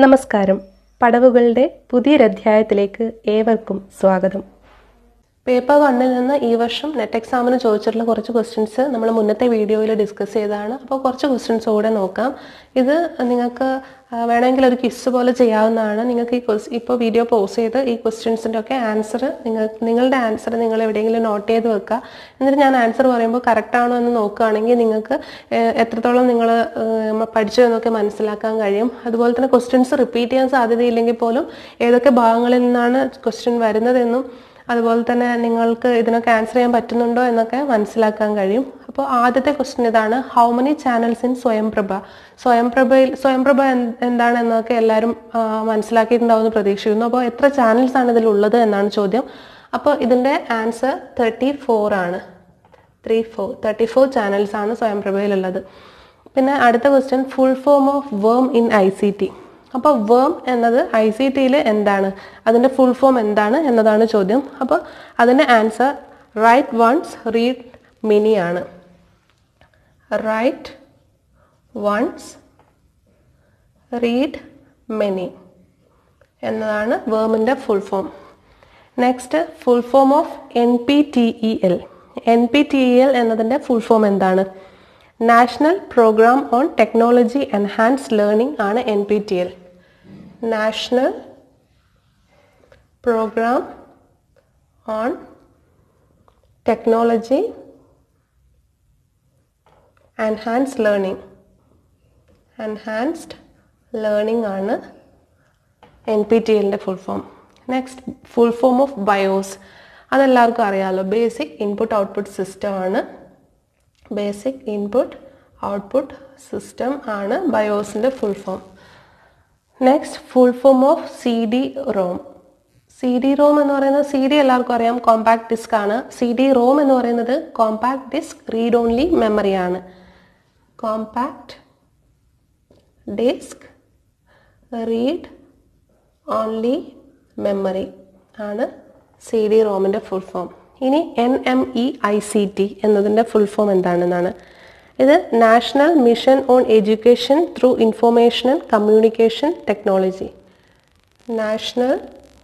നമസ്കാരം പടവുകളുടെ പുതിയൊരധ്യായത്തിലേക്ക് ഏവർക്കും സ്വാഗതം പേപ്പർ വണ്ണിൽ നിന്ന് ഈ വർഷം നെറ്റ് എക്സാമിന് ചോദിച്ചിട്ടുള്ള കുറച്ച് ക്വസ്റ്റ്യൻസ് നമ്മൾ മുന്നത്തെ വീഡിയോയിൽ ഡിസ്കസ് ചെയ്തതാണ് അപ്പോൾ കുറച്ച് ക്വസ്റ്റ്യൻസ് കൂടെ നോക്കാം ഇത് നിങ്ങൾക്ക് ആ, വേണമെങ്കിൽ ഒരു ക്വിസ് പോലെ ചെയ്യാവുന്നതാണ് നിങ്ങൾക്ക് ഈ ക്വസ് ഇപ്പോൾ വീഡിയോ പോസ് ചെയ്ത് ഈ ക്വസ്റ്റ്യൻസിൻ്റെ ഒക്കെ ആൻസർ നിങ്ങൾ നിങ്ങളുടെ ആൻസർ നിങ്ങൾ എവിടെയെങ്കിലും നോട്ട് ചെയ്ത് വെക്കുക എന്നിട്ട് ഞാൻ ആൻസർ പറയുമ്പോൾ കറക്റ്റ് ആണോ എന്ന് നോക്കുകയാണെങ്കിൽ നിങ്ങൾക്ക് ഏഹ്, എത്രത്തോളം നിങ്ങൾ പഠിച്ചു എന്നൊക്കെ മനസ്സിലാക്കാൻ കഴിയും അതുപോലെ തന്നെ ക്വസ്റ്റ്യൻസ് റിപ്പീറ്റ് ചെയ്യാൻ സാധ്യതയില്ലെങ്കിൽ പോലും ഏതൊക്കെ ഭാഗങ്ങളിൽ നിന്നാണ് ക്വസ്റ്റ്യൻ വരുന്നതെന്നും അതുപോലെ തന്നെ നിങ്ങൾക്ക് ഇതിനൊക്കെ ആൻസർ ചെയ്യാൻ പറ്റുന്നുണ്ടോ എന്നൊക്കെ മനസ്സിലാക്കാൻ കഴിയും അപ്പോൾ ആദ്യത്തെ ക്വസ്റ്റ്യൻ ഇതാണ് how many channels in Swayamprabha സ്വയംപ്രഭയിൽ സ്വയംപ്രഭ എന്ത് എന്താണ് എന്നൊക്കെ എല്ലാവരും ആ, മനസ്സിലാക്കിയിട്ടുണ്ടാവുമെന്ന് പ്രതീക്ഷിക്കുന്നു അപ്പോൾ എത്ര ചാനൽസ് ആണ് ഇതിലുള്ളത് എന്നാണ് ചോദ്യം അപ്പോൾ ഇതിൻ്റെ ആൻസർ തേർട്ടി ഫോർ ആണ് three four thirty four channels ആണ് സ്വയംപ്രഭയിലുള്ളത് പിന്നെ അടുത്ത ക്വസ്റ്റ്യൻ ഫുൾ ഫോം ഓഫ് വേം ഇൻ ഐ സി ടി അപ്പോൾ വേം എന്നത് ഐ സി ടിയിൽ എന്താണ് അതിൻ്റെ ഫുൾ ഫോം എന്താണ് എന്നതാണ് ചോദ്യം അപ്പോൾ അതിൻ്റെ answer write once read many ആണ് റൈറ്റ് വൺസ് റീഡ് മെനി എന്നതാണ് വേമിൻ്റെ full form next full form of N P T E L N P T E L എന്നതിൻ്റെ ഫുൾ ഫോം എന്താണ് national programme on technology enhance learning ആണ് N P T L national programme on technology enhance learning enhanced learning ആണ് N P T എല്ലിൻ്റെ full form next full form of BIOS അതെല്ലാവർക്കും അറിയാമല്ലോ basic input output system ആണ് basic input output system ആണ് ബയോസിൻ്റെ full form next full form of C D ROM C D ROM എന്ന് പറയുന്നത് C D എല്ലാവർക്കും അറിയാം കോമ്പാക്ട് ഡിസ്ക് ആണ് സി ഡി റോം എന്ന് പറയുന്നത് compact disc read only memory ആണ് compact disc read only memory ആണ് സി ഡി റോമിൻ്റെ ഫുൾ ഫോം ഇനി N M E I C T എന്നതിൻ്റെ ഫുൾ ഫോം എന്താണെന്നാണ് ഇത് national mission on education through information and communication technology national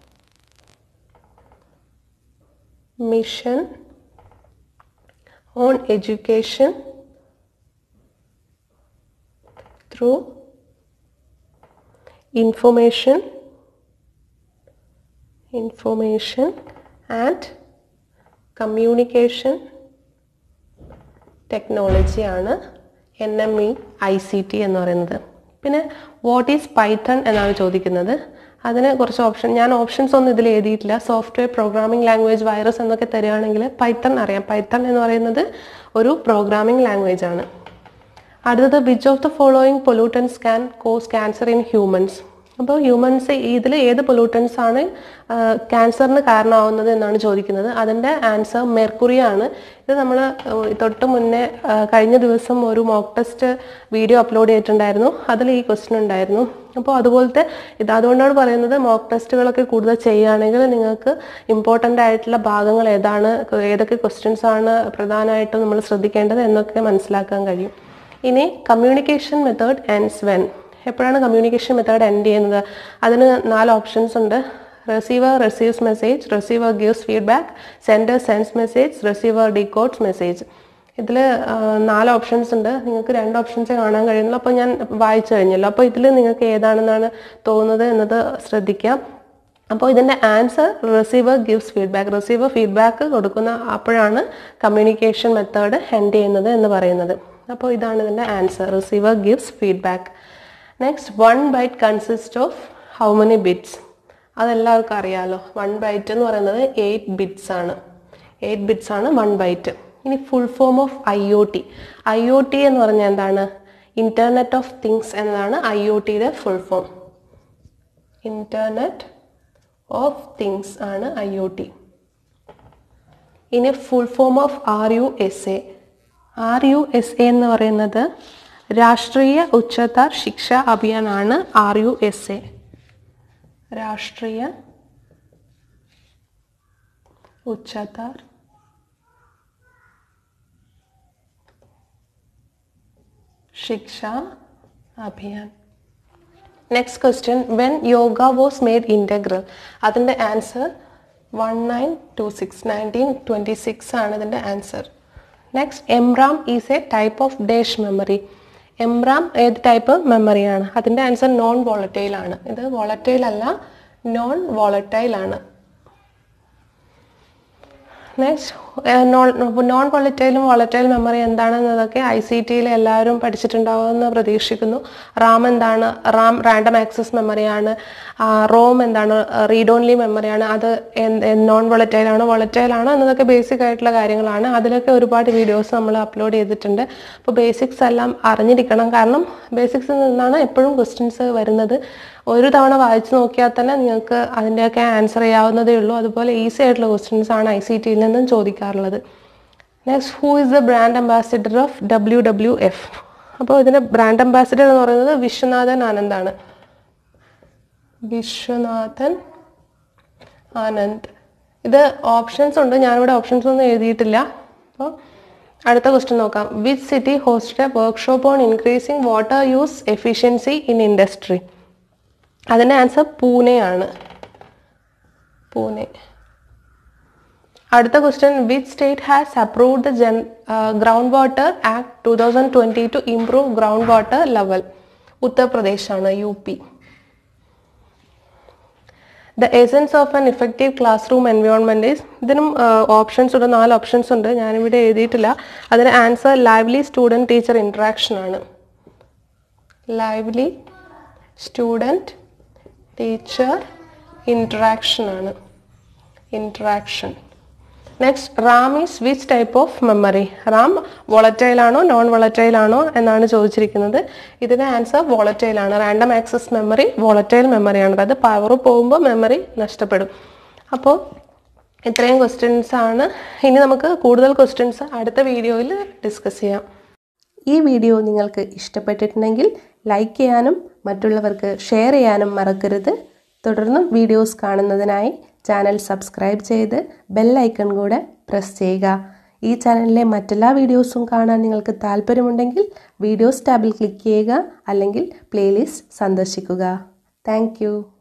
mission on education through information information and communication technology ആണ് N M E I C T എന്ന് പറയുന്നത് പിന്നെ what is Python എന്നാണ് ചോദിക്കുന്നത് അതിന് കുറച്ച് ഓപ്ഷൻ ഞാൻ ഓപ്ഷൻസ് ഒന്നും ഇതിൽ എഴുതിയിട്ടില്ല സോഫ്റ്റ്വെയർ പ്രോഗ്രാമിംഗ് ലാംഗ്വേജ് വൈറസ് എന്നൊക്കെ തരികയാണെങ്കിൽ പൈത്തൺ അറിയാം പൈത്തൺ എന്ന് പറയുന്നത് ഒരു പ്രോഗ്രാമിംഗ് ലാംഗ്വേജ് ആണ് അടുത്തത് which of the following pollutants can cause cancer in humans അപ്പോൾ ഹ്യൂമൻസ് ഇതിൽ ഏത് പൊല്യൂട്ടൻസ് ആണ് ക്യാൻസറിന് കാരണമാവുന്നത് എന്നാണ് ചോദിക്കുന്നത് അതിൻ്റെ ആൻസർ മെർക്കുറി ആണ് ഇത് നമ്മൾ തൊട്ട് മുന്നേ ആ, കഴിഞ്ഞ ദിവസം ഒരു മോക്ക് ടെസ്റ്റ് വീഡിയോ അപ്ലോഡ് ചെയ്തിട്ടുണ്ടായിരുന്നു അതിൽ ഈ ക്വസ്റ്റ്യൻ ഉണ്ടായിരുന്നു അപ്പോൾ അതുപോലത്തെ ഇത് അതുകൊണ്ടാണ് പറയുന്നത് മോക്ക് ടെസ്റ്റുകളൊക്കെ കൂടുതൽ ചെയ്യുകയാണെങ്കിൽ നിങ്ങൾക്ക് ഇമ്പോർട്ടൻ്റ് ആയിട്ടുള്ള ഭാഗങ്ങൾ ഏതാണ് ഏതൊക്കെ ക്വസ്റ്റ്യൻസ് ആണ് പ്രധാനമായിട്ടും നമ്മൾ ശ്രദ്ധിക്കേണ്ടത് എന്നൊക്കെ മനസ്സിലാക്കാൻ കഴിയും ഇനി കമ്മ്യൂണിക്കേഷൻ മെത്തേഡ് എൻഡ്സ് വെൻ എപ്പോഴാണ് കമ്മ്യൂണിക്കേഷൻ മെത്തേഡ് എൻഡ് ചെയ്യുന്നത് അതിന് നാല് ഓപ്ഷൻസ് ഉണ്ട് receiver receives message receiver gives feedback sender sends message receiver decodes message ഇതിൽ നാല് ഓപ്ഷൻസ് ഉണ്ട് നിങ്ങൾക്ക് രണ്ട് ഓപ്ഷൻസേ കാണാൻ കഴിയുന്നുള്ളൂ അപ്പോൾ ഞാൻ വായിച്ചു കഴിഞ്ഞല്ലോ അപ്പോൾ ഇതിൽ നിങ്ങൾക്ക് ഏതാണെന്നാണ് തോന്നുന്നത് എന്നത് ശ്രദ്ധിക്കാം അപ്പോൾ ഇതിൻ്റെ answer receiver gives feedback receiver feedback കൊടുക്കുന്ന അപ്പോഴാണ് കമ്മ്യൂണിക്കേഷൻ മെത്തേഡ് എൻഡ് ചെയ്യുന്നത് എന്ന് പറയുന്നത് അപ്പോൾ ഇതാണ് ഇതിൻ്റെ answer receiver gives feedback next one byte consist of how many bits അതെല്ലാവർക്കും അറിയാമല്ലോ വൺ ബൈറ്റ് എന്ന് പറയുന്നത് എയ്റ്റ് ബിറ്റ്സ് ആണ് എയ്റ്റ് ബിറ്റ്സ് ആണ് വൺ ബൈറ്റ് ഇനി full form of I O T I O T എന്ന് പറഞ്ഞാൽ എന്താണ് ഇൻ്റർനെറ്റ് ഓഫ് തിങ്സ് എന്നതാണ് ഐ ഒ ടിയുടെ full form internet of things ആണ് ഐ ഒ ടി ഇനി full form of R U S A R U S A എന്ന് പറയുന്നത് രാഷ്ട്രീയ ഉച്ചതർ ശിക്ഷ അഭിയാൻ ആണ് R U S A Rashtriya Uchchatar Shiksha Abhiyan next question when yoga was made integral അതിൻ്റെ answer one nine two six nineteen twenty six ആണ് ഇതിൻ്റെ answer next MRAM is a type of dash memory MRAM ഏത് type മെമ്മറിയാണ് അതിൻ്റെ answer non volatile ആണ് ഇത് volatile അല്ല non volatile ആണ് next non non വോളറ്റൈലും വോളറ്റൈൽ മെമ്മറി എന്താണെന്നതൊക്കെ ഐ സി ടിയിൽ എല്ലാവരും പഠിച്ചിട്ടുണ്ടാവുമെന്ന് പ്രതീക്ഷിക്കുന്നു റാം എന്താണ് റാം റാൻഡം ആക്സസ് മെമ്മറിയാണ് റോം എന്താണ് റീഡ് ഓൺലി മെമ്മറിയാണ് അത് നോൺ വോളറ്റൈൽ ആണോ വോളറ്റൈൽ ആണോ എന്നതൊക്കെ ബേസിക് ആയിട്ടുള്ള കാര്യങ്ങളാണ് അതിലൊക്കെ ഒരുപാട് വീഡിയോസ് നമ്മൾ അപ്ലോഡ് ചെയ്തിട്ടുണ്ട് അപ്പോൾ ബേസിക്സ് എല്ലാം അറിഞ്ഞിരിക്കണം കാരണം ബേസിക്സിൽ നിന്നാണ് എപ്പോഴും ക്വസ്റ്റ്യൻസ് വരുന്നത് ഒരു തവണ വായിച്ചു നോക്കിയാൽ തന്നെ നിങ്ങൾക്ക് അതിൻ്റെയൊക്കെ ആൻസർ ചെയ്യാവുന്നതേ ഉള്ളൂ അതുപോലെ ഈസി ആയിട്ടുള്ള ക്വസ്റ്റ്യൻസ് ആണ് ഐ സി ടിയിൽ നിന്നും ചോദിക്കാറുള്ളത് next who is the brand ambassador of W W F അപ്പോൾ ഇതിൻ്റെ ബ്രാൻഡ് അംബാസിഡർ എന്ന് പറയുന്നത് വിശ്വനാഥൻ ആനന്ദാണ് വിശ്വനാഥൻ ആനന്ദ് ഇത് ഓപ്ഷൻസ് ഉണ്ട് ഞാനിവിടെ ഓപ്ഷൻസ് ഒന്നും എഴുതിയിട്ടില്ല അപ്പോൾ അടുത്ത ക്വസ്റ്റ്യൻ നോക്കാം which city hosted a workshop on increasing water use efficiency in industry അതിൻ്റെ ആൻസർ പൂനെയാണ് പൂനെ അടുത്ത question which state has approved the ജൻ ground water act two thousand twenty two improve ground water level ഉത്തർപ്രദേശാണ് U P the essence of an effective classroom environment is ഇതിനും options ഉണ്ട് നാല് options ഉണ്ട് ഞാനിവിടെ എഴുതിയിട്ടില്ല അതിന് answer lively student teacher interaction ആണ് ലൈവ്ലി സ്റ്റുഡൻറ് ടീച്ചർ ഇൻട്രാക്ഷൻ ആണ് interaction next RAM is which type of memory RAM volatile ആണോ നോൺ വോളറ്റൈൽ ആണോ എന്നാണ് ചോദിച്ചിരിക്കുന്നത് ഇതിന് ആൻസർ വോളറ്റൈൽ ആണ് റാൻഡം ആക്സസ് മെമ്മറി വോളറ്റൈൽ മെമ്മറിയാണ് അതായത് പവർ പോകുമ്പോൾ മെമ്മറി നഷ്ടപ്പെടും അപ്പോൾ ഇത്രയും ക്വസ്റ്റ്യൻസ് ആണ് ഇനി നമുക്ക് കൂടുതൽ ക്വസ്റ്റ്യൻസ് അടുത്ത വീഡിയോയിൽ ഡിസ്കസ് ചെയ്യാം ഈ വീഡിയോ നിങ്ങൾക്ക് ഇഷ്ടപ്പെട്ടിട്ടുണ്ടെങ്കിൽ ലൈക്ക് ചെയ്യാനും മറ്റുള്ളവർക്ക് ഷെയർ ചെയ്യാനും മറക്കരുത് തുടർന്നും വീഡിയോസ് കാണുന്നതിനായി ചാനൽ സബ്സ്ക്രൈബ് ചെയ്ത് ബെൽ ഐക്കൺ കൂടെ പ്രസ് ചെയ്യുക ഈ ചാനലിലെ മറ്റെല്ലാ വീഡിയോസും കാണാൻ നിങ്ങൾക്ക് താല്പര്യമുണ്ടെങ്കിൽ വീഡിയോസ് ടാബിൽ ക്ലിക്ക് ചെയ്യുക അല്ലെങ്കിൽ പ്ലേലിസ്റ്റ് സന്ദർശിക്കുക താങ്ക്